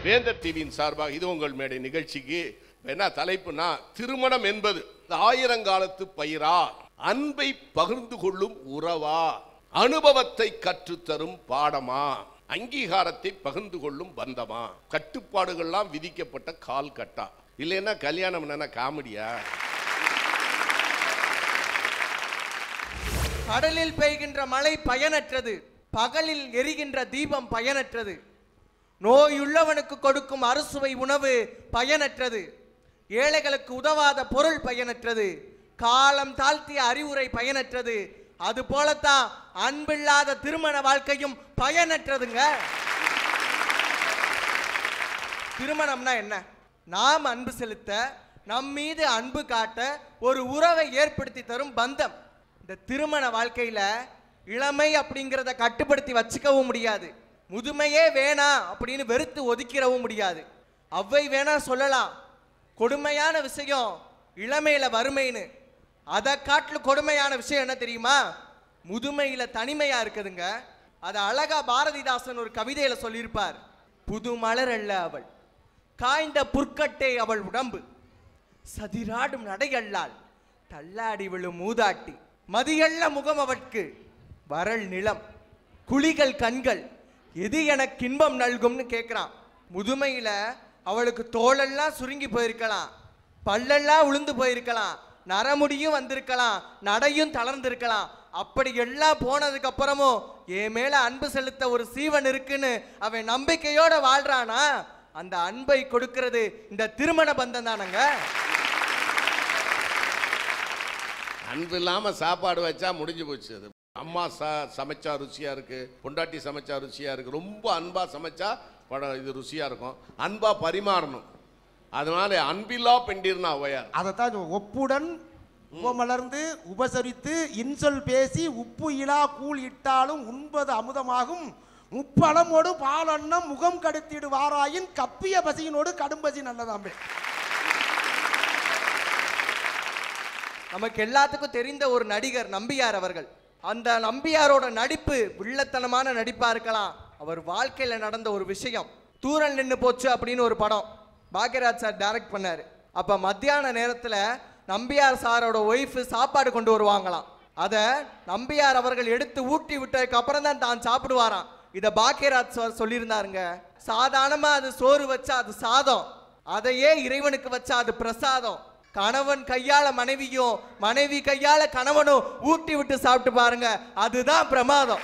வேந்தர் டிவியின் சார்பாக இது உங்கள் மேடை நிகழ்ச்சிக்கு என்ன தலைப்புனா திருமணம் என்பது இந்த ஆயிரங்காலத்து பயிரா அன்பை பகிர்ந்து கொள்ளும் உறவா அனுபவத்தை கற்றுத்தரும் பாடமா அங்கீகாரத்தை பகிர்ந்து கொள்ளும் பந்தமா கட்டுப்பாடுகள்லாம் விதிக்கப்பட்ட கால் கட்டா இல்லைன்னா கல்யாணம் என்னன்னா காமெடியா கடலில் பெய்கின்ற மழை பயனற்றது பகலில் எரிகின்ற தீபம் பயனற்றது நோயுள்ளவனுக்கு கொடுக்கும் அறுசுவை உணவு பயனற்றது ஏழைகளுக்கு உதவாத பொருள் பயனற்றது காலம் தாழ்த்திய அறிவுரை பயனற்றது அது போலத்தான் அன்பில்லாத திருமண வாழ்க்கையும் பயனற்றதுங்க திருமணம்னா என்ன நாம் அன்பு செலுத்த நம் மீது அன்பு காட்ட ஒரு உறவை ஏற்படுத்தி தரும் பந்தம் இந்த திருமண வாழ்க்கையில இளமை அப்படிங்கிறத கட்டுப்படுத்தி வச்சுக்கவும் முடியாது முதுமையே வேணாம் அப்படின்னு வெறுத்து ஒதுக்கிடவும் முடியாது அவ்வை வேணா சொல்லலாம் கொடுமையான விஷயம் இளமையில வறுமைன்னு அதை காட்டிலும் கொடுமையான விஷயம் என்ன தெரியுமா முதுமையில தனிமையா இருக்குதுங்க அதை அழகா பாரதிதாசன் ஒரு கவிதையில சொல்லியிருப்பார் புது மலர் அல்ல அவள் காய்ந்த புற்கட்டே அவள் உடம்பு சதிராடும் நடையல்லால் தள்ளாடி விழும் மூதாட்டி மதியல்ல முகம் அவட்கு வரல் நிலம் குழிகள் கண்கள் எது எனக்கு இன்பம் நல்கும்னு கேட்குறான் முதுமையில அவளுக்கு தோலெல்லாம் சுருங்கி போயிருக்கலாம் பல்லெல்லாம் உளுந்து போயிருக்கலாம் நரமுடியும் வந்திருக்கலாம் நடையும் தளர்ந்திருக்கலாம் அப்படி எல்லாம் போனதுக்கு அப்புறமும் என் மேல அன்பு செலுத்த ஒரு சீவன் இருக்குன்னு அவன் நம்பிக்கையோட வாழ்றானா அந்த அன்பை கொடுக்கிறது இந்த திருமண பந்தம் தானங்க அன்பு இல்லாம சாப்பாடு வச்சா முடிஞ்சு போச்சு அது அம்மா ச சமைச்சா ருசியா இருக்கு பொண்டாட்டி சமைச்சா ருசியா இருக்கு ரொம்ப அன்பா சமைச்சா படம் இது ருசியா இருக்கும் அன்பா பரிமாறணும் அதனால அன்பில்லா பெண்டிர்னா ஔவையார் அதைத்தான் சொ- ஒப்புடன் உபமலர்ந்து உபசரித்து இன்சொல் பேசி உப்பு இலா கூழ் இட்டாலும் உண்பது அமுதமாகும் முப்பழமோடு பாலன்னம் முகம் கடுத்திடு வாராயின் கப்பிய பசியினோடு கடும்பசி நல்லதாம்பே நமக்கு எல்லாத்துக்கும் தெரிந்த ஒரு நடிகர் நம்பியார் அவர்கள் அந்த நம்பியாரோட நடிப்பு வில்லத்தனமான நடிப்பா இருக்கலாம் அவர் வாழ்க்கையில நடந்த ஒரு விஷயம் தூரல் நின்னு போச்சு அப்படின்னு ஒரு படம் பாக்யராஜ் சார் டைரக்ட் பண்ணாரு அப்ப மத்தியான நேரத்துல நம்பியார் சாரோட ஒய்ஃப் சாப்பாடு கொண்டு வருவாங்களாம் அதை நம்பியார் அவர்கள் எடுத்து ஊட்டி விட்டதுக்கு அப்புறம் தான் தான் சாப்பிடுவாராம் இதை பாக்யராஜ் சார் சொல்லியிருந்தாருங்க சாதாரணமா அது சோறு வச்சா அது சாதம் அதையே இறைவனுக்கு வச்சா அது பிரசாதம் கணவன் கையால மனைவியும் மனைவி கையால கணவனும் ஊட்டி விட்டு சாப்பிட்டு பாருங்க அதுதான் பிரமாதம்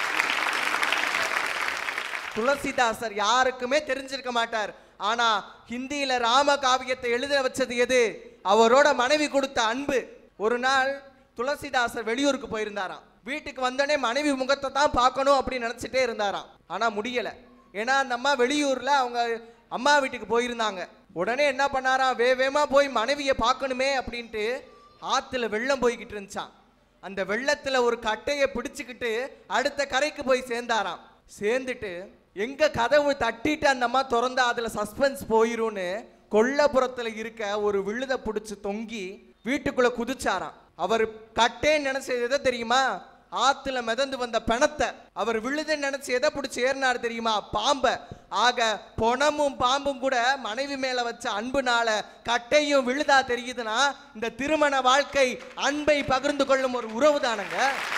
துளசிதாசர் யாருக்குமே தெரிஞ்சிருக்க மாட்டார் ஆனா ஹிந்தியில ராம காவியத்தை எழுத வச்சது எது அவரோட மனைவி கொடுத்த அன்பு ஒரு நாள் துளசிதாசர் வெளியூருக்கு போயிருந்தாராம் வீட்டுக்கு வந்தோடனே மனைவி முகத்தை தான் பார்க்கணும் அப்படின்னு நினைச்சிட்டே இருந்தாராம் ஆனா முடியல ஏன்னா அந்த அம்மா வெளியூர்ல அவங்க அம்மா வீட்டுக்கு போயிருந்தாங்க உடனே என்ன பண்ணாராம் வே வேமா போய் மனைவியை பார்க்கணுமே அப்படின்ட்டு ஆத்துல வெள்ளம் போய்கிட்டு இருந்துச்சான் அந்த வெள்ளத்துல ஒரு கட்டையை பிடிச்சுக்கிட்டு அடுத்த கரைக்கு போய் சேர்ந்தாராம் சேர்ந்துட்டு எங்க கதவு தட்டிட்டு அந்த அம்மா திறந்தா அதுல சஸ்பென்ஸ் போயிரும்னு கொல்லப்புறத்துல இருக்க ஒரு விழுத பிடிச்சு தொங்கி வீட்டுக்குள்ள குதிச்சாராம் அவர் கட்டேன்னு நினைச்சது எதை தெரியுமா ஆத்துல மிதந்து வந்த பிணத்தை அவர் விழுதுன்னு நினைச்சு எதை பிடிச்சி ஏறினார் தெரியுமா பாம்பை ஆக பொணமும் பாம்பும் கூட மனைவி மேல வச்ச அன்புனால கட்டையும் விழுதா தெரியுதுன்னா இந்த திருமண வாழ்க்கை அன்பை பகிர்ந்து கொள்ளும் ஒரு உறவு தானங்க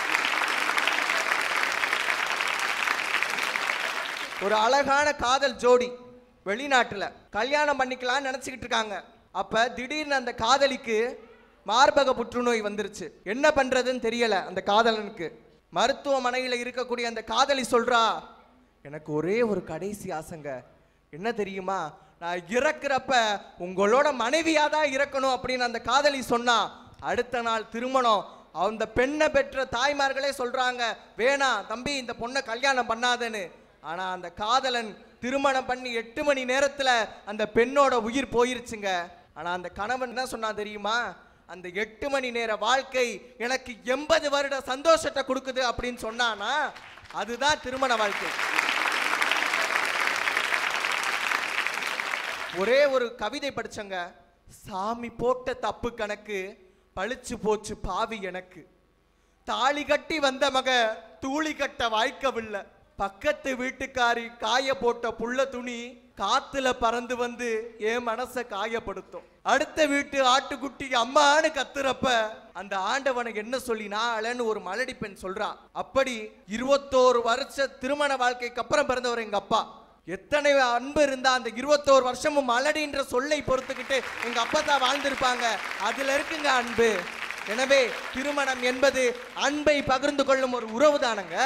ஒரு அழகான காதல் ஜோடி வெளிநாட்டுல கல்யாணம் பண்ணிக்கலாம்னு நினைச்சுக்கிட்டு இருக்காங்க அப்ப திடீர்னு அந்த காதலிக்கு மார்பக புற்றுநோய் வந்துருச்சு என்ன பண்றதுன்னு தெரியல அந்த காதலனுக்கு மருத்துவமனையில இருக்கக்கூடிய அந்த காதலி சொல்றா எனக்கு ஒரே ஒரு கடைசி ஆசைங்க என்ன தெரியுமா நான் இறக்குறப்ப உங்களோட மனைவியா தான் இறக்கணும் அப்படின்னு அந்த காதலி சொன்னா அடுத்த நாள் திருமணம் அந்த பெண்ணை பெற்ற தாய்மார்களே சொல்றாங்க வேணாம் தம்பி இந்த பொண்ணை கல்யாணம் பண்ணாதேன்னு ஆனா அந்த காதலன் திருமணம் பண்ணி எட்டு மணி நேரத்துல அந்த பெண்ணோட உயிர் போயிருச்சுங்க ஆனா அந்த கணவன் என்ன சொன்னா தெரியுமா அந்த எட்டு மணி நேர வாழ்க்கை எனக்கு எண்பது வருட சந்தோஷத்தை கொடுக்குது அப்படின்னு சொன்னானா அதுதான் திருமண வாழ்க்கை ஒரே ஒரு கவிதை படிச்சங்க சாமி போட்ட தப்பு கணக்கு பழிச்சு போச்சு பாவி எனக்கு தாலி கட்டி வந்த மக தூளி கட்ட வாய்க்கவில்லை பக்கத்து வீட்டுக்காரி காய போட்ட புள்ள துணி காத்துல பறந்து வந்து என் மனசை காயப்படுத்தும் அடுத்த வீட்டு ஆட்டுக்குட்டி அம்மான்னு கத்துறப்ப அந்த ஆண்டவனுக்கு என்ன சொல்லி நான் அழன்னு ஒரு மலடி பெண் சொல்றா அப்படி இருபத்தோரு வருஷ திருமண வாழ்க்கைக்கு அப்புறம் பிறந்தவர் எங்க அப்பா எத்தனை அன்பு இருந்தா அந்த இருபத்தோரு வருஷமும் மலடின்ற சொல்லை பொறுத்துக்கிட்டு எங்க அப்பா தான் வாழ்ந்திருப்பாங்க அதுல இருக்குங்க அன்பு எனவே திருமணம் என்பது அன்பை பகிர்ந்து கொள்ளும் ஒரு உறவு தானங்க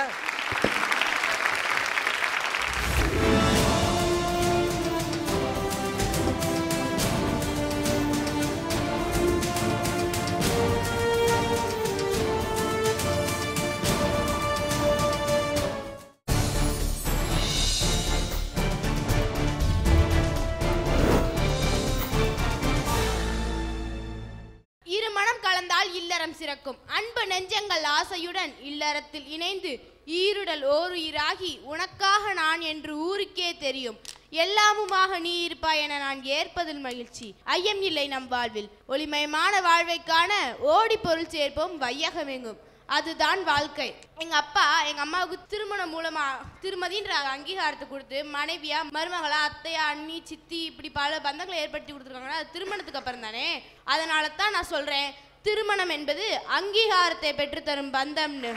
இரு மனம் கலந்தால் இல்லறம் சிறக்கும் அன்பு நெஞ்சங்கள் ஆசையுடன் இல்லறத்தில் இணைந்து ஈருடல் ஓருயிராகி உனக்காக நான் என்று ஊருக்கே தெரியும் எல்லாமுமாக நீ இருப்பாய் என நான் ஏற்பதில் மகிழ்ச்சி ஐயம் இல்லை நம் வாழ்வில் ஒளிமயமான வாழ்வை காண ஓடி பொருள் சேர்ப்போம் வையகமெங்கும் அதுதான் வாழ்க்கை எங்க அப்பா எங்க அம்மாவுக்கு திருமணம் மூலமா திருமதின்ற அங்கீகாரத்தை கொடுத்து மனைவியா மருமகளா அத்தையா அண்ணி சித்தி இப்படி பல பந்தங்களை ஏற்படுத்தி கொடுத்துருக்காங்கன்னா அது திருமணத்துக்கு அப்புறம் தானே அதனால தான் நான் சொல்றேன் திருமணம் என்பது அங்கீகாரத்தை பெற்றுத்தரும் பந்தம்னு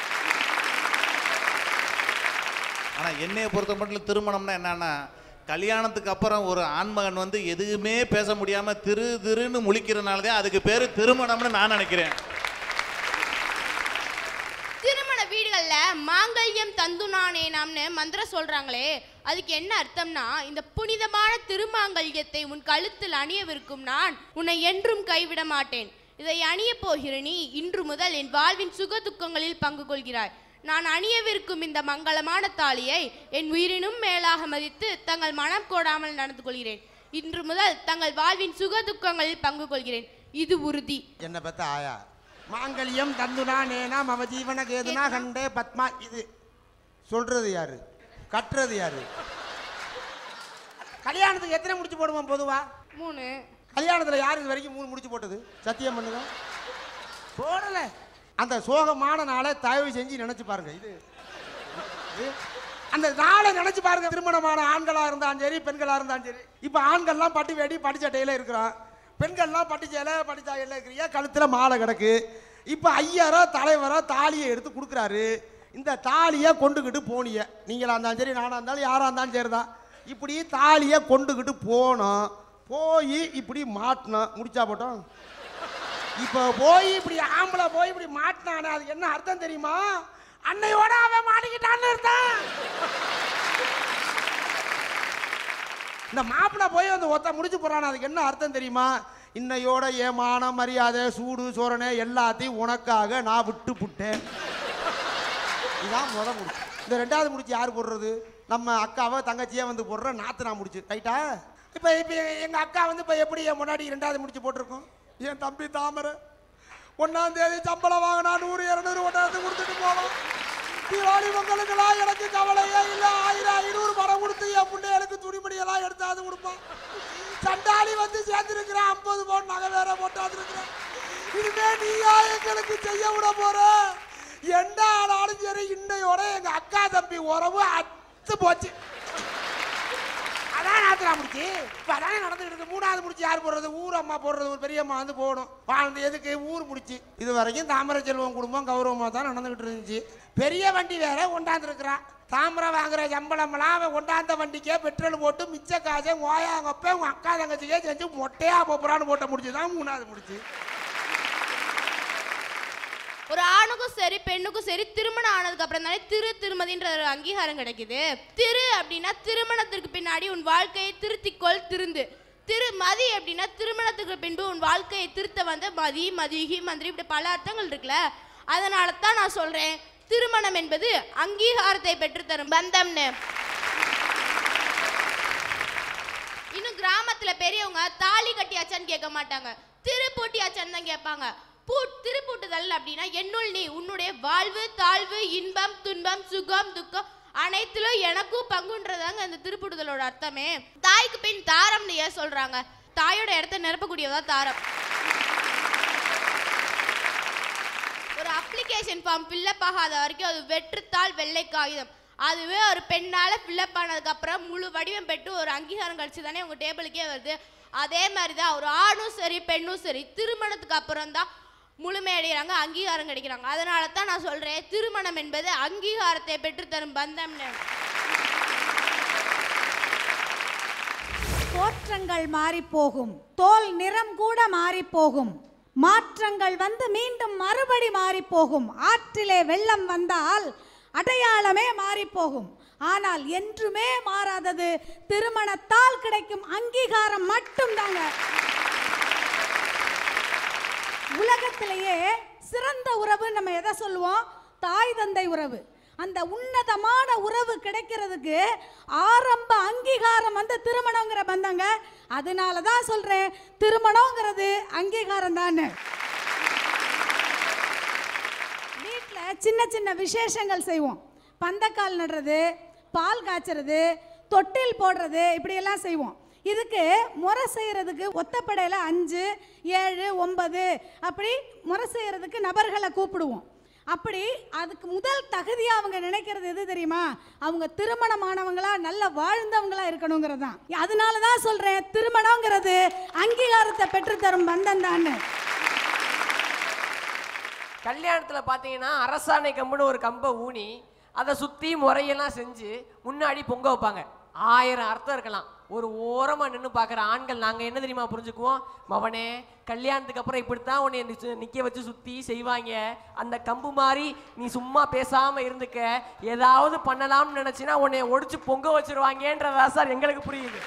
ஆனா என்னைய பொறுத்த மட்டும் திருமணம்னா என்னன்னா கல்யாணத்துக்கு அப்புறம் ஒரு ஆண்மகன் வந்து எதுவுமே பேச முடியாம திரு திருன்னு முழிக்கிறனால தான் அதுக்கு பேரு திருமணம்னு நான் நினைக்கிறேன் திருமண வீடுகள்ல மாங்கல்யம் தந்து நானே நாம்னு மந்திரம் சொல்றாங்களே அதுக்கு என்ன அர்த்தம்னா இந்த புனிதமான திருமாங்கல்யத்தை உன் கழுத்தில் அணியவிருக்கும் நான் உன்னை என்றும் கைவிட மாட்டேன் இதை அணிய போகிற நீ இன்று முதல் என் வாழ்வின் சுக துக்கங்களில் பங்கு கொள்கிறாய் நான் அணியவிருக்கும் இந்த மங்களமான தாலியை என் உயிரினும் மேலாக மதித்து தங்கள் மனம் கோடாமல் நடந்து கொள்கிறேன் இன்று முதல் தங்கள் வாழ்வின் சுக துக்கங்களில் பங்கு கொள்கிறேன் இது உறுதி என்ன பத்த ஆயா மாங்கல்யம் தந்துனா நேனா மம ஜீவன கேதுனா கண்டே பத்மா இது சொல்றது யாரு கட்டுறது யாரு கல்யாணத்துக்கு எத்தனை முடிச்சு போடுவோம் பொதுவா மூணு கல்யாணத்துல யாரு இது வரைக்கும் மூணு முடிச்சு போட்டது சத்தியம் பண்ணுங்க போடல அந்த சோகமான நாளை தயவு செஞ்சு நினைச்சு பாருங்க இது இது, அந்த நாளை நினைச்சு பாருங்க திருமணமான ஆண்களா இருந்தாலும் சரி பெண்களா இருந்தாலும் சரி இப்ப ஆண்கள்லாம் பட்டு வேடி பட்டு சட்டையில இருக்கிறான் பெண்கள்லாம் பட்டு சேலை பட்டு சாயல்ல இருக்கிறீங்க கழுத்துல மாலை கிடக்கு இப்ப ஐயரோ தலைவரோ தாலியை எடுத்து கொடுக்குறாரு இந்த தாலியை கொண்டுக்கிட்டு போனிய நீங்களா இருந்தாலும் சரி நானா இருந்தாலும் யாரா இருந்தாலும் சரிதான் இப்படி தாலியை கொண்டுக்கிட்டு போனோம் போய் இப்படி மாட்டினோம் முடிச்சா போட்டோம் இப்போ போய் இப்படி ஆம்பளை போய் இப்படி மாட்டினானே அதுக்கு என்ன அர்த்தம் தெரியுமா அன்னையோட அவன் மாட்டிக்கிட்டான்னு அர்த்தம் இந்த மாப்பிள்ளை போய் அந்த ஒத்த முடிச்சு போறான் அதுக்கு என்ன அர்த்தம் தெரியுமா இன்னையோட என் மானம் மரியாதை சூடு சோரணை எல்லாத்தையும் உனக்காக நான் விட்டு புட்டேன் இதான் முத முடிச்சு இந்த ரெண்டாவது முடிச்சு யார் போடுறது நம்ம அக்காவை தங்கச்சியே வந்து போடுற நாத்து நான் முடிச்சு ரைட்டா இப்போ இப்போ எங்கள் அக்கா வந்து இப்போ எப்படி என் முன்னாடி ரெண்டாவது முடிச்சு போட்டிருக்கோம் என் தம்பி தாமரை ஒன்றாம் தேதி சம்பளம் வாங்கினா நூறு இரநூறு ஒன்றாந்து கொடுத்துட்டு போவோம் தீபாவளி பொங்கலுக்கெல்லாம் எனக்கு கவலையே இல்லை ஆயிரம் ஐநூறு பணம் கொடுத்து என் பிள்ளைகளுக்கு துணிமணி எல்லாம் எடுத்தாந்து கொடுப்பான் சண்டாளி வந்து சேர்ந்துருக்கிறேன் ஐம்பது பவுன் நகை வேற போட்டாந்துருக்கிறேன் இனிமே நீயா எங்களுக்கு செய்ய விட போற எந்த ஆனாலும் சரி இன்னையோட எங்க அக்கா தம்பி உறவு அத்து போச்சு அதான் நாத்திரா முடிச்சு இப்போ அதானே நடந்துட்டு இருக்கு மூணாவது முடிச்சு யார் போடுறது ஊர் அம்மா போடுறது ஒரு பெரியம்மா வந்து போகணும் வாழ்ந்து எதுக்கு ஊர் முடிச்சு இது வரைக்கும் தாமரை செல்வம் குடும்பம் கௌரவமாக தான் நடந்துகிட்டு இருந்துச்சு பெரிய வண்டி வேற கொண்டாந்துருக்குறான் தாமரை வாங்குற சம்பளம்லாம் அவன் கொண்டாந்த வண்டிக்கே பெட்ரோல் போட்டு மிச்ச காசை ஓயாங்கப்ப உங்க அக்கா தங்கச்சிக்கே செஞ்சு மொட்டையா போறான்னு போட்ட முடிச்சு தான் மூணாவது முடிச்சு ஒரு ஆணுக்கும் சரி பெண்ணுக்கும் சரி திருமணம் ஆனதுக்கு அப்புறம் தானே திரு திருமதின்ற ஒரு அங்கீகாரம் கிடைக்குது திரு அப்படின்னா திருமணத்திற்கு பின்னாடி உன் வாழ்க்கையை திருத்திக்கொள் திருந்து திருமதி அப்படின்னா திருமணத்துக்கு பின்பு உன் வாழ்க்கையை திருத்த வந்த மதி மதியுகி மந்திரி இப்படி பல அர்த்தங்கள் இருக்குல்ல அதனால தான் நான் சொல்றேன் திருமணம் என்பது அங்கீகாரத்தை பெற்றுத்தரும் பந்தம்னு இன்னும் கிராமத்துல பெரியவங்க தாலி கட்டியாச்சான்னு கேட்க மாட்டாங்க திரு பூட்டியாச்சான்னு தான் கேட்பாங்க பூ திருப்பூட்டுதல் அப்படின்னா என்னுள் நீ உன்னுடைய வாழ்வு தாழ்வு இன்பம் துன்பம் சுகம் துக்கம் அனைத்திலும் எனக்கும் பங்குன்றதாங்க அந்த திருப்புடுதலோட அர்த்தமே தாய்க்கு பின் தாரம்னு ஏன் சொல்றாங்க தாயோட இடத்த நிரப்பக்கூடியதா தாரம் ஒரு அப்ளிகேஷன் ஃபார்ம் ஃபில்லப் ஆகாத வரைக்கும் அது வெற்றுத்தாள் வெள்ளை காகிதம் அதுவே ஒரு பெண்ணால ஃபில்லப் ஆனதுக்கு அப்புறம் முழு வடிவம் பெற்று ஒரு அங்கீகாரம் கழிச்சு தானே உங்க டேபிளுக்கே வருது அதே மாதிரி தான் ஒரு ஆணும் சரி பெண்ணும் சரி திருமணத்துக்கு அப்புறம் தான் முழுமையடைகிறாங்க அங்கீகாரம் கிடைக்கிறாங்க அதனால தான் நான் சொல்றேன் திருமணம் என்பது அங்கீகாரத்தை பெற்றுத்தரும் பந்தம்னு தோற்றங்கள் மாறிப்போகும் தோல் நிறம் கூட மாறிப்போகும் மாற்றங்கள் வந்து மீண்டும் மறுபடி மாறிப்போகும் ஆற்றிலே வெள்ளம் வந்தால் அடையாளமே மாறிப்போகும் ஆனால் என்றுமே மாறாதது திருமணத்தால் கிடைக்கும் அங்கீகாரம் மட்டும்தாங்க உலகத்திலேயே சிறந்த உறவு நம்ம எதை சொல்லுவோம் தாய் தந்தை உறவு அந்த உன்னதமான உறவு கிடைக்கிறதுக்கு ஆரம்ப அங்கீகாரம் வந்து திருமணங்கிற பந்தங்க அதனால தான் சொல்றேன் திருமணங்கிறது அங்கீகாரம் தானே வீட்டில் சின்ன சின்ன விசேஷங்கள் செய்வோம் பந்தக்கால் நடுறது பால் காய்ச்சறது தொட்டில் போடுறது இப்படியெல்லாம் செய்வோம் இதுக்கு முறை செய்கிறதுக்கு ஒத்தப்படையில் அஞ்சு ஏழு ஒன்பது அப்படி முறை செய்கிறதுக்கு நபர்களை கூப்பிடுவோம் அப்படி அதுக்கு முதல் தகுதியாக அவங்க நினைக்கிறது எது தெரியுமா அவங்க திருமணமானவங்களா நல்ல வாழ்ந்தவங்களா இருக்கணுங்கிறது தான் அதனால தான் சொல்கிறேன் திருமணங்கிறது அங்கீகாரத்தை பெற்றுத்தரும் பந்தம் தான் கல்யாணத்தில் பார்த்தீங்கன்னா அரசாணை கம்புன்னு ஒரு கம்பை ஊனி அதை சுற்றி முறையெல்லாம் செஞ்சு முன்னாடி பொங்க வைப்பாங்க ஆயிரம் அர்த்தம் இருக்கலாம் ஒரு ஓரமாக நின்று பார்க்குற ஆண்கள் நாங்கள் என்ன தெரியுமா புரிஞ்சுக்குவோம் மவனே கல்யாணத்துக்கு அப்புறம் இப்படித்தான் உன்னை நி- நிக்க வச்சு சுற்றி செய்வாங்க அந்த கம்பு மாதிரி நீ சும்மா பேசாமல் இருந்துக்க ஏதாவது பண்ணலாம்னு நினச்சினா உன்னை ஒடிச்சு பொங்க வச்சிருவாங்கன்றதா சார் எங்களுக்கு புரியுது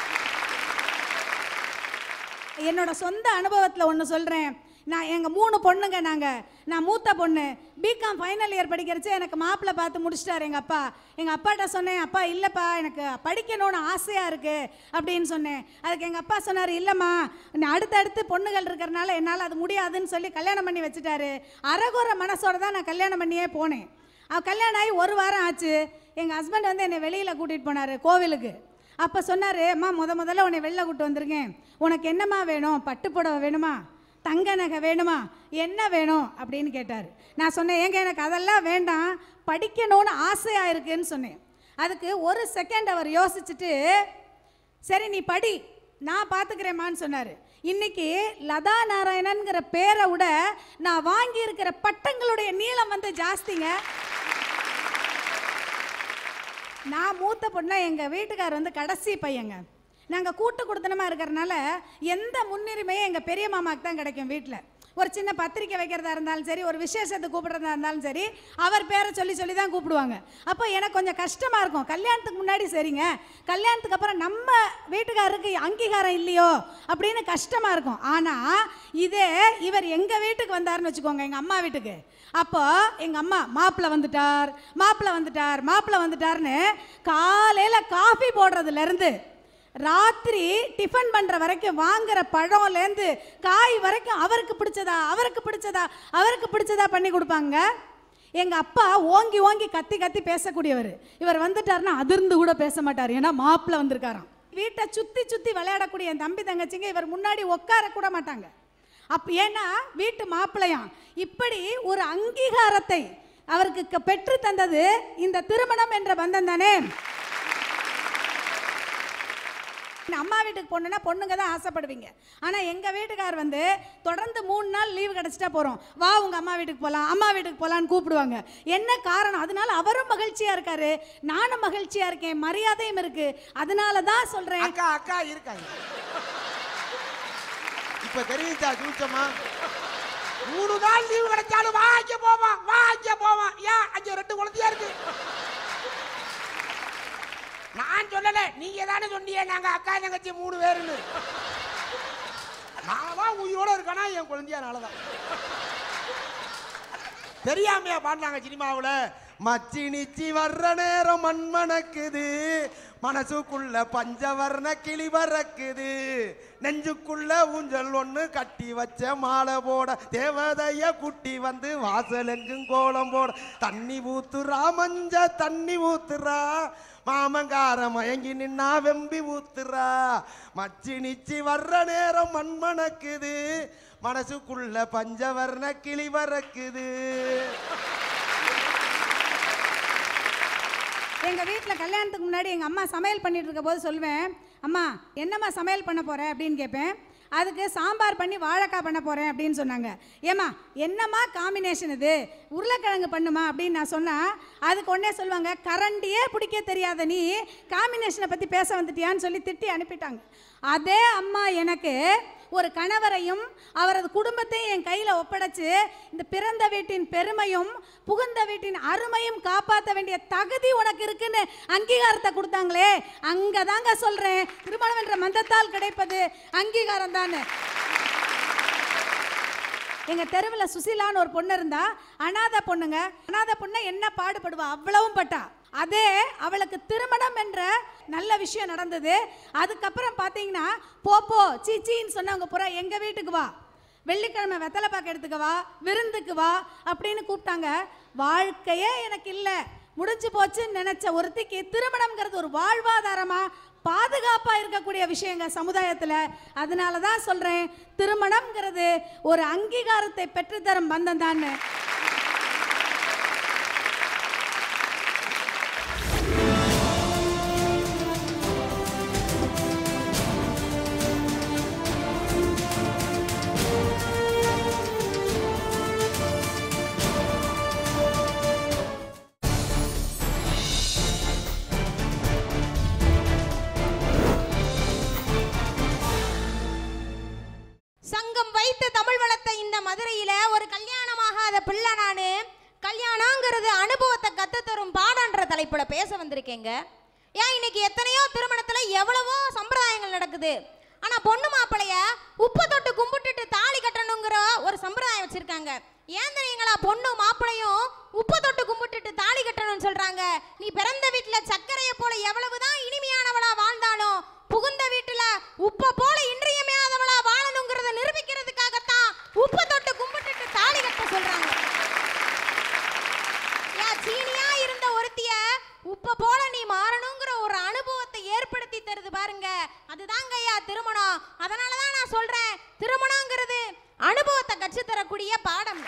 என்னோட சொந்த அனுபவத்தில் ஒன்று சொல்கிறேன் நான் எங்கள் மூணு பொண்ணுங்க நாங்கள் நான் மூத்த பொண்ணு பிகாம் ஃபைனல் இயர் படிக்கிறச்சு எனக்கு மாப்பிள்ளை பார்த்து முடிச்சிட்டாரு எங்கள் அப்பா எங்கள் அப்பாட்ட சொன்னேன் அப்பா இல்லைப்பா எனக்கு படிக்கணும்னு ஆசையாக இருக்குது அப்படின்னு சொன்னேன் அதுக்கு எங்கள் அப்பா சொன்னார் இல்லைம்மா நான் அடுத்தடுத்து பொண்ணுகள் இருக்கிறனால என்னால் அது முடியாதுன்னு சொல்லி கல்யாணம் பண்ணி வச்சுட்டாரு அறகுற மனசோட தான் நான் கல்யாணம் பண்ணியே போனேன் அவ கல்யாணம் ஆகி ஒரு வாரம் ஆச்சு எங்கள் ஹஸ்பண்ட் வந்து என்னை வெளியில் கூட்டிகிட்டு போனார் கோவிலுக்கு அப்போ சொன்னார் அம்மா முத முதல்ல உன்னை வெளில கூட்டு வந்திருக்கேன் உனக்கு என்னம்மா வேணும் பட்டு புடவை வேணுமா தங்க நகை வேணுமா என்ன வேணும் அப்படின்னு கேட்டார் நான் சொன்னேன் ஏங்க எனக்கு அதெல்லாம் வேண்டாம் படிக்கணும்னு ஆசையாக இருக்குன்னு சொன்னேன் அதுக்கு ஒரு செகண்ட் அவர் யோசிச்சுட்டு சரி நீ படி நான் பார்த்துக்கிறேம்மான்னு சொன்னார் இன்னைக்கு லதா நாராயணன்கிற பேரை விட நான் வாங்கியிருக்கிற பட்டங்களுடைய நீளம் வந்து ஜாஸ்திங்க நான் மூத்த பொண்ணா எங்கள் வீட்டுக்கார் வந்து கடைசி பையங்க நாங்கள் கூட்டு குடுத்தனமாக இருக்கிறனால எந்த முன்னுரிமையும் எங்கள் பெரிய மாமாவுக்கு தான் கிடைக்கும் வீட்டில் ஒரு சின்ன பத்திரிக்கை வைக்கிறதா இருந்தாலும் சரி ஒரு விசேஷத்தை கூப்பிடுறதா இருந்தாலும் சரி அவர் பேரை சொல்லி சொல்லி தான் கூப்பிடுவாங்க அப்போ எனக்கு கொஞ்சம் கஷ்டமாக இருக்கும் கல்யாணத்துக்கு முன்னாடி சரிங்க கல்யாணத்துக்கு அப்புறம் நம்ம வீட்டுக்காரருக்கு அங்கீகாரம் இல்லையோ அப்படின்னு கஷ்டமாக இருக்கும் ஆனால் இதே இவர் எங்கள் வீட்டுக்கு வந்தாருன்னு வச்சுக்கோங்க எங்கள் அம்மா வீட்டுக்கு அப்போ எங்கள் அம்மா மாப்பிள்ளை வந்துட்டார் மாப்பிள்ளை வந்துட்டார் மாப்பிள்ளை வந்துட்டார்னு காலையில் காஃபி போடுறதுலேருந்து ராத்திரி டிஃபன் பண்ணுற வரைக்கும் வாங்குற பழம்லேருந்து காய் வரைக்கும் அவருக்கு பிடிச்சதா அவருக்கு பிடிச்சதா அவருக்கு பிடிச்சதா பண்ணி கொடுப்பாங்க எங்கள் அப்பா ஓங்கி ஓங்கி கத்தி கத்தி பேசக்கூடியவர் இவர் வந்துட்டாருன்னா அதிர்ந்து கூட பேச மாட்டார் ஏன்னா மாப்பிள்ளை வந்திருக்காராம் வீட்டை சுற்றி சுற்றி விளையாடக்கூடிய என் தம்பி தங்கச்சிங்க இவர் முன்னாடி உட்கார கூட மாட்டாங்க அப் ஏன்னா வீட்டு மாப்பிள்ளையாம் இப்படி ஒரு அங்கீகாரத்தை அவருக்கு க- பெற்று தந்தது இந்த திருமணம் என்ற பந்தம் தானே நான் அம்மா வீட்டுக்கு போகணுன்னா பொண்ணுங்க தான் ஆசைப்படுவீங்க ஆனால் எங்கள் வீட்டுக்கார் வந்து தொடர்ந்து மூணு நாள் லீவு கிடச்சிட்டா போகிறோம் வா உங்கள் அம்மா வீட்டுக்கு போகலாம் அம்மா வீட்டுக்கு போகலான்னு கூப்பிடுவாங்க என்ன காரணம் அதனால அவரும் மகிழ்ச்சியாக இருக்காரு நானும் மகிழ்ச்சியாக இருக்கேன் மரியாதையும் இருக்குது அதனால தான் சொல்கிறேன் அக்கா அக்கா இருக்காங்க இப்ப தெரியுதா சூச்சமா மூணு நாள் லீவு கிடைச்சாலும் வாங்க போவான் வாங்க போவான் ஏன் அங்க ரெண்டு குழந்தையா இருக்கு நான் சொல்லல நீங்க தானே சொன்னீங்க நாங்க அக்கா தங்கச்சி மூணு பேருன்னு நான் தான் உயிரோட இருக்கானா என் குழந்தையானாலதான் தெரியாமையா பாடினாங்க சினிமாவுல மச்சி நிச்சி வர்ற நேரம் மண் மணக்குது மனசுக்குள்ள பஞ்சவர்ண கிளி பறக்குது நெஞ்சுக்குள்ள ஊஞ்சல் ஒண்ணு கட்டி வச்ச மாலை போட தேவதைய குட்டி வந்து வாசலெங்கும் கோலம் போட தண்ணி ஊத்துறா மஞ்ச தண்ணி ஊத்துறா மாமங்கார மயங்கி நின்னா வெம்பி ஊத்துறா மச்சி நிச்சி வர்ற நேரம் மண் மணக்குது மனசுக்குள்ள பஞ்சவர்ண கிளி பறக்குது எங்கள் வீட்டில் கல்யாணத்துக்கு முன்னாடி எங்கள் அம்மா சமையல் பண்ணிட்டு இருக்க போது சொல்லுவேன் அம்மா என்னம்மா சமையல் பண்ண போற அப்படின்னு கேட்பேன் அதுக்கு சாம்பார் பண்ணி வாழைக்காய் பண்ண போகிறேன் அப்படின்னு சொன்னாங்க ஏம்மா என்னம்மா காம்பினேஷன் இது உருளைக்கிழங்கு பண்ணுமா அப்படின்னு நான் சொன்னால் அதுக்கு உடனே சொல்லுவாங்க கரண்டியே பிடிக்க தெரியாத நீ காம்பினேஷனை பற்றி பேச வந்துட்டியான்னு சொல்லி திட்டி அனுப்பிட்டாங்க அதே அம்மா எனக்கு ஒரு கணவரையும் அவரது குடும்பத்தையும் என் கையில் ஒப்படைச்சு இந்த பிறந்த வீட்டின் பெருமையும் புகுந்த வீட்டின் அருமையும் காப்பாற்ற வேண்டிய தகுதி உனக்கு இருக்குன்னு அங்கீகாரத்தை கொடுத்தாங்களே அங்கே தாங்க சொல்கிறேன் திருமணம் என்ற மந்தத்தால் கிடைப்பது அங்கீகாரம் தானே எங்க தெருவில் சுசிலான்னு ஒரு பொண்ணு இருந்தா அனாதை பொண்ணுங்க அனாதை பொண்ணு என்ன பாடுபடுவா அவ்வளவும் பட்டா அதே அவளுக்கு திருமணம் என்ற நல்ல விஷயம் நடந்தது அதுக்கப்புறம் பார்த்தீங்கன்னா போ போ சீச்சின்னு சொன்னவங்க பூரா எங்க வீட்டுக்கு வா வெள்ளிக்கிழமை வெத்தலை பாக்கு எடுத்துக்க வா விருந்துக்கு வா அப்படின்னு கூப்பிட்டாங்க வாழ்க்கையே எனக்கு இல்லை முடிஞ்சு போச்சுன்னு நினைச்ச ஒருத்திக்கு திருமணம்ங்கிறது ஒரு வாழ்வாதாரமா பாதுகாப்பா இருக்கக்கூடிய விஷயங்க சமுதாயத்துல அதனால தான் சொல்றேன் திருமணம்ங்கிறது ஒரு அங்கீகாரத்தை பெற்றுத்தரும் பந்தம் தான் சங்கம் வைத்து தமிழ் வளர்த்த இந்த மதுரையில ஒரு கல்யாணமாகாத பிள்ளை நானு கல்யாணங்கிறது அனுபவத்தை கத்து தரும் பாடன்ற தலைப்புல பேச வந்திருக்கேங்க ஏன் இன்னைக்கு எத்தனையோ திருமணத்துல எவ்வளவோ சம்பிரதாயங்கள் நடக்குது ஆனா பொண்ணு மாப்பிளைய உப்பு தொட்டு கும்பிட்டுட்டு தாலி கட்டணுங்கிற ஒரு சம்பிரதாயம் வச்சிருக்காங்க ஏன் தெரியுங்களா பொண்ணு மாப்பிளையும் உப்பு தொட்டு கும்பிட்டுட்டு தாலி கட்டணும்னு சொல்றாங்க நீ பிறந்த வீட்டுல சர்க்கரையை போல எவ்வளவுதான் இனிமையானவளா வாழ்ந்தாலும் புகுந்த வீட்டுல உப்ப போல இன்றியமையாதவளா வாழணுங்கிறத நிரூபிக்கிறதுக்காகத்தான் உப்பு தொட்டு கும்பிட்டுட்டு தாலி கட்ட சொல்றாங்க ஏன் சீனியா இருந்த ஒருத்திய உப்ப போல நீ மாறணுங்கிற ஒரு அனுபவத்தை ஏற்படுத்தி தருது பாருங்க அதுதாங்க ஐயா திருமணம் அதனால தான் நான் சொல்றேன் திருமணங்கிறது அனுபவத்தை கற்று தரக்கூடிய பாடம்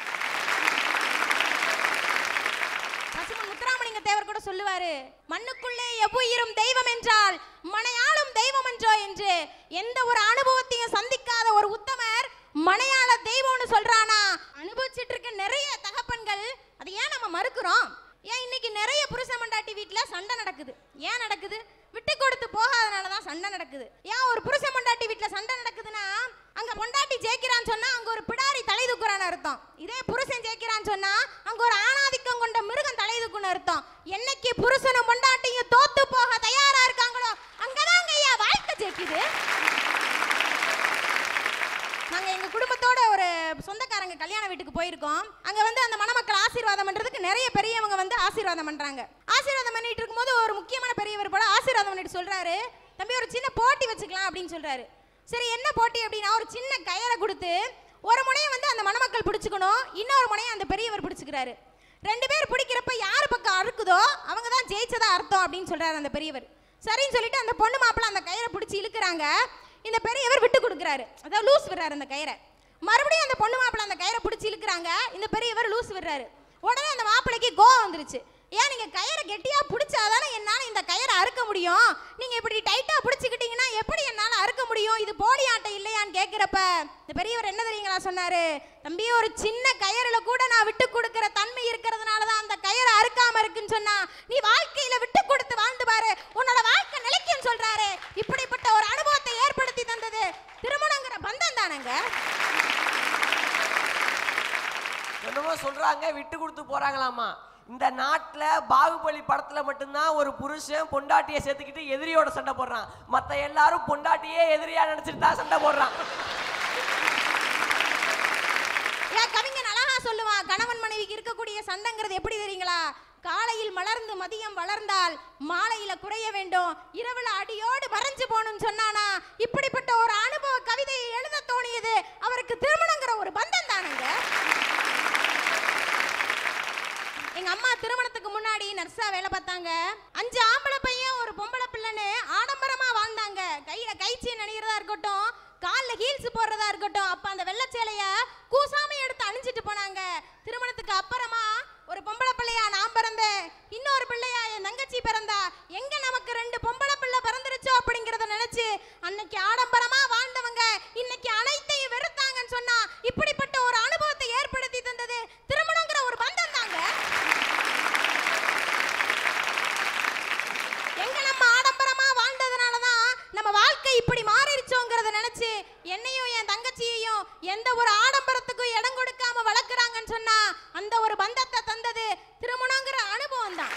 பசுமன் முத்துராமலிங்க தேவர் கூட சொல்லுவாரு மண்ணுக்குள்ளே எவ்வுயிரும் தெய்வம் என்றால் மனையாளும் தெய்வம் என்றோ என்று எந்த ஒரு அனுபவத்தையும் சந்திக்காத ஒரு உத்தமர் மனையாள தெய்வம்னு சொல்றானா அனுபவிச்சிட்டு இருக்க நிறைய தகப்பன்கள் அதை ஏன் நம்ம மறுக்கிறோம் ஏன் இன்னைக்கு நிறைய புருஷ மண்டாட்டி வீட்ல சண்டை நடக்குது ஏன் நடக்குது விட்டு கொடுத்து போகாதனால தான் சண்டை நடக்குது ஏன் ஒரு புருஷ மண்டாட்டி வீட்ல சண்டை நடக்குதுன்னா அங்க பொண்டாட்டி ஜெயிக்கிறான்னு சொன்னா அங்க ஒரு பிடாரி தலை தூக்குறான்னு அர்த்தம் இதே புருஷன் ஜெயிக்கிறான்னு சொன்னா அங்க ஒரு ஆணாதிக்கம் கொண்ட மிருகம் தலை தூக்குன்னு அர்த்தம் என்னைக்கு புருஷனும் பொண்டாட்டியும் தோத்து போக தயாரா இருக்காங்களோ அங்கதாங்க ஐயா வாழ்க்கை ஜெயிக்குது நாங்க எங்க குடும்பத்தோட ஒரு சொந்தக்காரங்க கல்யாண வீட்டுக்கு போயிருக்கோம் அங்க வந்து அந்த மணமக்கள் ஆசீர்வாதம் பண்றதுக்கு நிறைய பெரியவங்க வந்து ஆசீர்வாதம் பண்றாங்க ஆசீர்வாதம் பண்ணிட்டு இருக்கும்போது ஒரு முக்கியமான பெரியவர் போல ஆசீர்வாதம் பண்ணிட்டு சொல்றாரு தம்பி ஒரு சின்ன போட்டி வச்சுக்கலாம் அப்படின்னு சொல்றாரு சரி என்ன போட்டி அப்படின்னா ஒரு சின்ன கயரை கொடுத்து ஒரு முனையை வந்து அந்த மணமக்கள் பிடிச்சுக்கணும் இன்னொரு முனையை அந்த பெரியவர் பிடிச்சுக்கிறாரு ரெண்டு பேர் பிடிக்கிறப்ப யார் பக்கம் அறுக்குதோ அவங்க தான் ஜெயிச்சதா அர்த்தம் அப்படின்னு சொல்றாரு அந்த பெரியவர் சரின்னு சொல்லிட்டு அந்த பொண்ணு மாப்பிள்ளை அந்த கயிறை பிடிச்சி இழுக்கிறாங்க இந்த பெரியவர் விட்டு கொடுக்குறாரு அதாவது லூஸ் விடுறாரு அந்த கயிறை மறுபடியும் அந்த பொண்ணு மாப்பிள்ளை அந்த கயிறை பிடிச்சி இழுக்கிறாங்க இந்த பெரியவர் லூஸ் விடுறாரு உடனே அந்த மாப்பிள்ளைக்கு கோவம் வந்துருச்சு ஏன் நீங்க கயிறை கெட்டியா பிடிச்சாதானே என்னால இந்த கயிறை அறுக்க முடியும் நீங்க இப்படி டைட்டா பிடிச்சிக்கிட்டீங்கன்னா எப்படி என்னால அறுக்க முடியும் இது போலி ஆட்டம் இல்லையான்னு கேக்குறப்ப இந்த பெரியவர் என்ன தெரியுங்களா சொன்னாரு தம்பி ஒரு சின்ன கயிறுல கூட நான் விட்டு கொடுக்கிற தன்மை இருக்கிறதுனால தான் அந்த கயிறை அறுக்காம இருக்குன்னு சொன்னா நீ வாழ்க்கையில விட்டு கொடுத்து வாழ்ந்து பாரு உன்னோட வாழ்க்கை நிலைக்கும்னு சொல்றாரு இப்படிப்பட்ட ஒரு அனுபவத்தை ஏற்படுத்தி தந்தது திருமணங்கிற பந்தம் தானங்க என்னமோ சொல்றாங்க விட்டு கொடுத்து போறாங்களாமா இந்த நாட்டுல பாகுபலி படத்துல மட்டும்தான் ஒரு புருஷன் பொண்டாட்டியை சேர்த்துக்கிட்டு எதிரியோட சண்டை போடுறான் மத்த எல்லாரும் பொண்டாட்டியே எதிரியா நினைச்சிட்டு தான் சண்டை போடுறான் ஏன் கவிஞன் அழகா சொல்லுவான் கணவன் மனைவிக்கு இருக்கக்கூடிய சண்டைங்கிறது எப்படி தெரியுங்களா காலையில் மலர்ந்து மதியம் வளர்ந்தால் மாலையில குறைய வேண்டும் இரவுல அடியோடு மறைஞ்சு போகணும்னு சொன்னானா இப்படிப்பட்ட ஒரு அனுபவ கவிதையை எழுத தோணியது அவருக்கு திருமணங்கிற ஒரு பந்தம் தானுங்க எங்க அம்மா திருமணத்துக்கு முன்னாடி நர்ஸா வேலை பார்த்தாங்க அஞ்சு ஆம்பளை பையன் ஒரு பொம்பளை பிள்ளைன்னு ஆடம்பரமா வாழ்ந்தாங்க கையில கைச்சி நினைக்கிறதா இருக்கட்டும் கால்ல ஹீல்ஸ் போடுறதா இருக்கட்டும் அப்ப அந்த வெள்ளை சேலைய கூசாம எடுத்து அணிஞ்சிட்டு போனாங்க திருமணத்துக்கு அப்புறமா ஒரு பொம்பளை பிள்ளையா நான் பிறந்தேன் இன்னொரு பிள்ளையா என் தங்கச்சி பிறந்தா இப்படிப்பட்ட ஒரு அனுபவத்தை ஏற்படுத்தி தந்தது திருமணங்கிற ஒரு பந்தம் தாங்க எங்க நம்ம ஆடம்பரமா வாழ்ந்ததுனால தான் நம்ம வாழ்க்கை இப்படி மாறிடுச்சோங்கிறத நினைச்சு என்னையும் என் தங்கச்சியையும் எந்த ஒரு ஆடம்பரத்துக்கும் இடம் கொடுக்காம வளர்க்குறாங்கன்னு சொன்னா அந்த ஒரு பந்தத்தை தந்தது திருமணங்கிற அனுபவம் தான்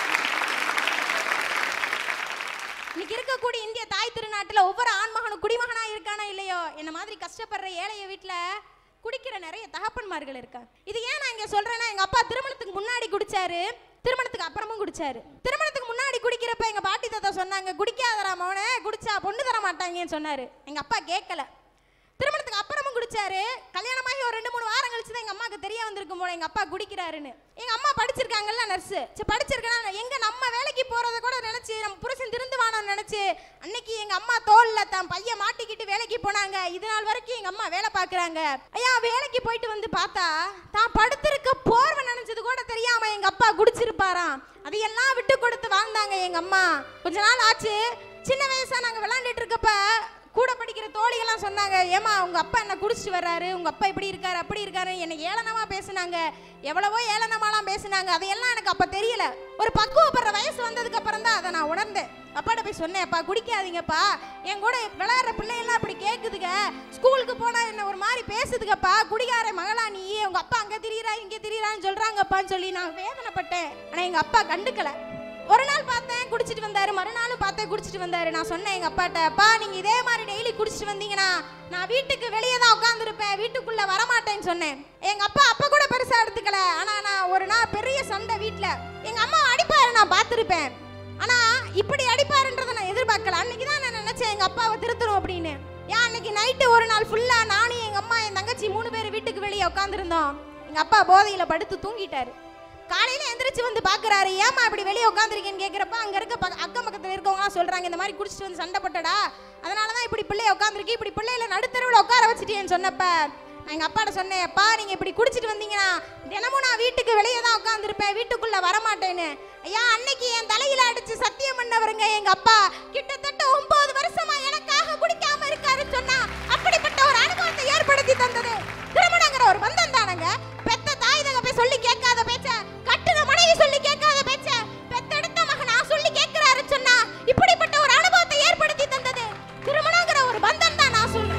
இன்னைக்கு இருக்கக்கூடிய இந்திய தாய் திருநாட்டுல ஒவ்வொரு ஆண்மகனும் குடிமகனா இருக்கானோ இல்லையோ என்ன மாதிரி கஷ்டப்படுற ஏழைய வீட்டுல குடிக்கிற நிறைய தகப்பன்மார்கள் இருக்காங்க இது ஏன் நான் இங்க சொல்றேன்னா எங்க அப்பா திருமணத்துக்கு முன்னாடி குடிச்சாரு திருமணத்துக்கு அப்புறமும் குடிச்சாரு திருமணத்துக்கு முன்னாடி குடிக்கிறப்ப எங்க பாட்டி தாத்தா சொன்னாங்க குடிக்காதடா மவனே குடிச்சா பொண்ணு தர மாட்டாங்கன்னு சொன்னாரு எங்க அப்பா கேட்கல திருமணத்துக்கு அப்புறமும் குடிச்சாரு கல்யாணமாகி ஒரு ரெண்டு மூணு வாரம் கழிச்சு தான் எங்க அம்மாக்கு தெரிய வந்திருக்கும் போல எங்க அப்பா குடிக்கிறாருன்னு எங்க அம்மா படிச்சிருக்காங்கல்ல நர்ஸ் சரி படிச்சிருக்கா எங்க நம்ம வேலைக்கு போறத கூட நினைச்சு நம்ம புருஷன் திருந்துவானோன்னு நினைச்சு அன்னைக்கு எங்க அம்மா தோல்ல தான் பையன் மாட்டிக்கிட்டு வேலைக்கு போனாங்க இது நாள் வரைக்கும் எங்க அம்மா வேலை பார்க்கறாங்க ஐயா வேலைக்கு போயிட்டு வந்து பார்த்தா தான் படுத்திருக்க போர்வை நினைச்சது கூட தெரியாம எங்க அப்பா குடிச்சிருப்பாராம் அதையெல்லாம் விட்டு கொடுத்து வாழ்ந்தாங்க எங்க அம்மா கொஞ்ச நாள் ஆச்சு சின்ன வயசா நாங்க விளையாண்டுட்டு இருக்கப்ப கூட படிக்கிற தோழிகள்லாம் சொன்னாங்க ஏமா உங்க அப்பா என்ன குடிச்சிட்டு வர்றாரு உங்க அப்பா இப்படி இருக்காரு அப்படி இருக்காரு என்னை ஏளனமா பேசுனாங்க எவ்வளவோ ஏளனமாலாம் பேசுனாங்க அதையெல்லாம் எனக்கு அப்ப தெரியல ஒரு பக்குவப்படுற வயசு வந்ததுக்கு அப்புறம் தான் அதை நான் உணர்ந்தேன் அப்பாட்ட போய் சொன்னேன் அப்பா குடிக்காதீங்கப்பா என் கூட விளையாடுற பிள்ளைகள்லாம் அப்படி கேக்குதுங்க ஸ்கூலுக்கு போனா என்ன ஒரு மாதிரி பேசுதுங்கப்பா குடிகார மகளா நீ உங்க அப்பா அங்க திரியறா இங்க திரியறான்னு சொல்றாங்கப்பான்னு சொல்லி நான் வேதனைப்பட்டேன் ஆனா எங்க அப்பா கண்டுக்கல ஒரு நாள் பார்த்தேன் குடிச்சிட்டு வந்தாரு மறுநாளும் பார்த்தேன் குடிச்சிட்டு வந்தாரு நான் சொன்னேன் எங்க அப்பாட்ட அப்பா நீங்க இதே மாதிரி டெய்லி குடிச்சிட்டு வந்தீங்கன்னா நான் வீட்டுக்கு வெளியே தான் உட்காந்துருப்பேன் வீட்டுக்குள்ள வரமாட்டேன்னு சொன்னேன் எங்க அப்பா அப்ப கூட பெருசா எடுத்துக்கல ஆனா நான் ஒரு நாள் பெரிய சண்டை வீட்ல எங்க அம்மா அடிப்பாரு நான் பார்த்திருப்பேன் ஆனா இப்படி அடிப்பாருன்றதை நான் எதிர்பார்க்கல அன்னைக்கு தான் நான் நினைச்சேன் எங்க அப்பாவை திருத்தணும் அப்படின்னு ஏன் அன்னைக்கு நைட்டு ஒரு நாள் ஃபுல்லா நானும் எங்க அம்மா என் தங்கச்சி மூணு பேர் வீட்டுக்கு வெளியே உட்காந்துருந்தோம் எங்க அப்பா போதையில படுத்து தூங்கிட்டாரு காலையில எந்திரிச்சு வந்து பாக்குறாரு ஏமா இப்படி வெளியே உட்காந்துருக்கேன்னு கேக்குறப்ப அங்க இருக்க பக்க- அக்கம் பக்கத்துல இருக்கவங்க சொல்றாங்க இந்த மாதிரி குடிச்சிட்டு வந்து சண்டை போட்டடா அதனாலதான் இப்படி பிள்ளைய உட்காந்துருக்கு இப்படி பிள்ளையில நடுத்தருவுல உட்கார வச்சுட்டேன்னு சொன்னப்ப நான் எங்க அப்பாட்ட சொன்னேன் அப்பா நீங்க இப்படி குடிச்சிட்டு வந்தீங்கன்னா தினமும் நான் வீட்டுக்கு வெளியே தான் உட்காந்துருப்பேன் வீட்டுக்குள்ள வரமாட்டேன்னு ஐயா அன்னைக்கு என் தலையில அடிச்சு சத்தியம் பண்ணவருங்க எங்க அப்பா கிட்டத்தட்ட ஒன்பது வருஷமா எனக்காக குடிக்காம இருக்காருன்னு சொன்னா அப்படிப்பட்ட ஒரு அனுபவத்தை ஏற்படுத்தி தந்தது திருமணங்கிற ஒரு பந்தம் தானங்க பெத்த தாய் தங்க போய் சொல்லி கேட்காத பேச்ச கட்டுன மனைவி சொல்லி கேட்காத பேச்ச பெத்தெடுத்த மகனா சொல்லி கேட்கிறாருன்னு சொன்னா இப்படிப்பட்ட ஒரு அனுபவத்தை ஏற்படுத்தி தந்தது திருமணங்கிற ஒரு பந்தம் தான் நான் சொல்றேன்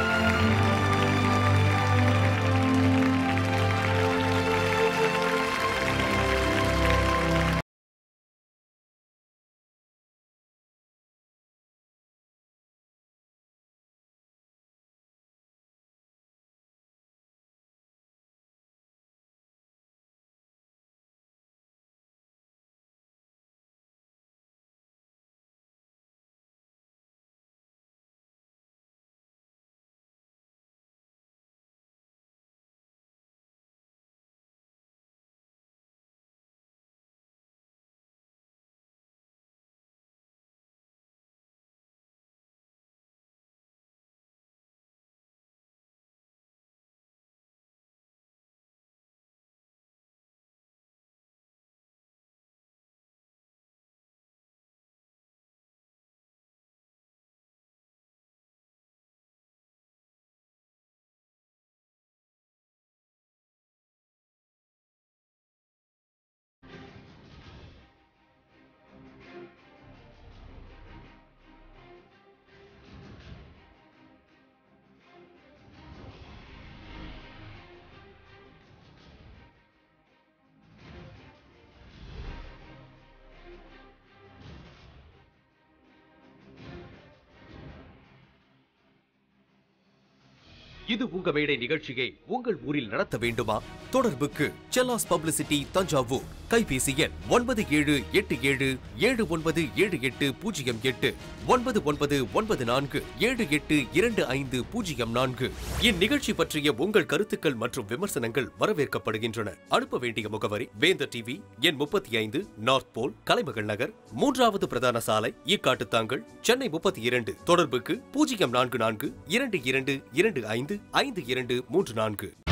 இது உங்க மேடை நிகழ்ச்சியை உங்கள் ஊரில் நடத்த வேண்டுமா தொடர்புக்கு செல்லாஸ் பப்ளிசிட்டி தஞ்சாவூர் கைபேசி எண் ஒன்பது ஏழு எட்டு ஏழு ஏழு ஒன்பது ஏழு எட்டு பூஜ்ஜியம் எட்டு ஒன்பது ஒன்பது ஒன்பது நான்கு ஏழு எட்டு இரண்டு ஐந்து பூஜ்ஜியம் நான்கு இந்நிகழ்ச்சி பற்றிய உங்கள் கருத்துக்கள் மற்றும் விமர்சனங்கள் வரவேற்கப்படுகின்றன அனுப்ப வேண்டிய முகவரி வேந்தர் டிவி எண் முப்பத்தி ஐந்து நார்த் போல் கலைமகள் நகர் மூன்றாவது பிரதான சாலை ஈக்காட்டுத்தாங்கல் சென்னை முப்பத்தி இரண்டு தொடர்புக்கு பூஜ்ஜியம் நான்கு நான்கு இரண்டு இரண்டு இரண்டு ஐந்து ஐந்து இரண்டு மூன்று நான்கு